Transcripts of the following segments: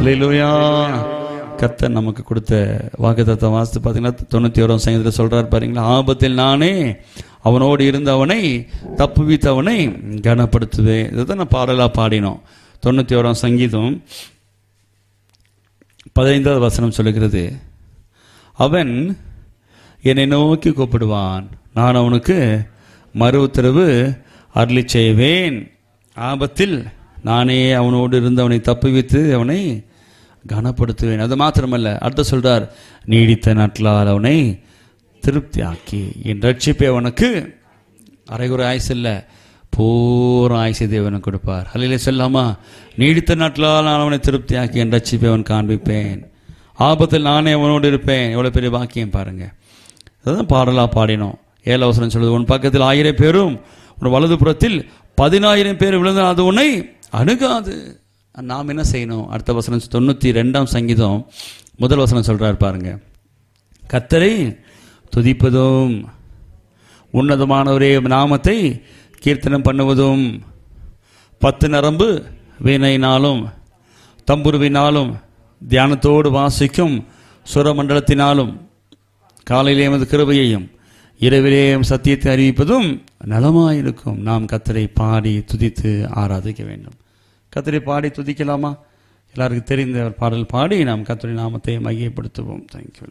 அல்லேலூயா கர்த்தர் நமக்கு கொடுத்த வாக்குத்தத்தம் வாசித்து பார்த்தீங்கன்னா தொண்ணூற்றி ஓராம் சங்கத்தில் சொல்றார் பாருங்களா ஆபத்தில் நானே அவனோடு இருந்து அவனை தப்புவித்தவனை கனப்படுத்துவேன் இதுதான் நான் பாடலாக பாடினோம் தொண்ணூற்றி ஓராம் சங்கீதம் பதினைந்தாவது வசனம் சொல்லுகிறது அவன் என்னை நோக்கி கூப்பிடுவான் நான் அவனுக்கு மறு உத்தரவு அருளி செய்வேன் ஆபத்தில் நானே அவனோடு இருந்து அவனை தப்புவித்து அவனை கனப்படுத்துவேன் அது மாத்திரமல்ல அடுத்த சொல்றார் நீடித்த நாட்களால் அவனை திருப்தியாக்கி என் ரட்சிப்பை அவனுக்கு அரைகுறை ஆயுசு இல்லை பூரா ஆயுசை தேவனுக்கு கொடுப்பார் அல்லையிலே சொல்லாமா நீடித்த நாட்களால் நான் அவனை திருப்தியாக்கி என் ரட்சிப்பை அவன் காண்பிப்பேன் ஆபத்தில் நானே அவனோடு இருப்பேன் எவ்வளோ பெரிய பாக்கியம் பாருங்க அதுதான் பாடலாக பாடினோம் ஏழவசனம் சொல்லுது உன் பக்கத்தில் ஆயிரம் பேரும் உன் வலது புறத்தில் பதினாயிரம் பேர் விழுந்தால் அது உன்னை அணுகாது நாம் என்ன செய்யணும் அடுத்த வசனம் தொண்ணூற்றி ரெண்டாம் சங்கீதம் முதல் வசனம் சொல்றார் பாருங்க கத்தரை துதிப்பதும் உன்னதமானவரே நாமத்தை கீர்த்தனம் பண்ணுவதும் பத்து நரம்பு வீணையினாலும் தம்புருவினாலும் தியானத்தோடு வாசிக்கும் சுரமண்டலத்தினாலும் காலையிலே எமது கிருபையையும் இரவிலேயும் சத்தியத்தை அறிவிப்பதும் நலமாயிருக்கும் நாம் கத்தரை பாடி துதித்து ஆராதிக்க வேண்டும் கத்தரை பாடி துதிக்கலாமா எல்லாருக்கும் தெரிந்த ஒரு பாடல் பாடி நாம் கத்தரை நாமத்தை மையப்படுத்துவோம் தேங்க்யூ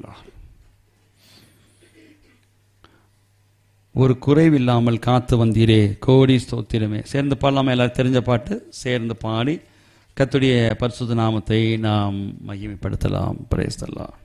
ஒரு குறைவில்லாமல் காத்து வந்தீரே கோடி ஸ்தோத்திரமே சேர்ந்து பாடலாமா எல்லாரும் தெரிஞ்ச பாட்டு சேர்ந்து பாடி கத்துடைய பரிசுத்த நாமத்தை நாம் மகிமைப்படுத்தலாம் பிரேஸ்தல்லாம்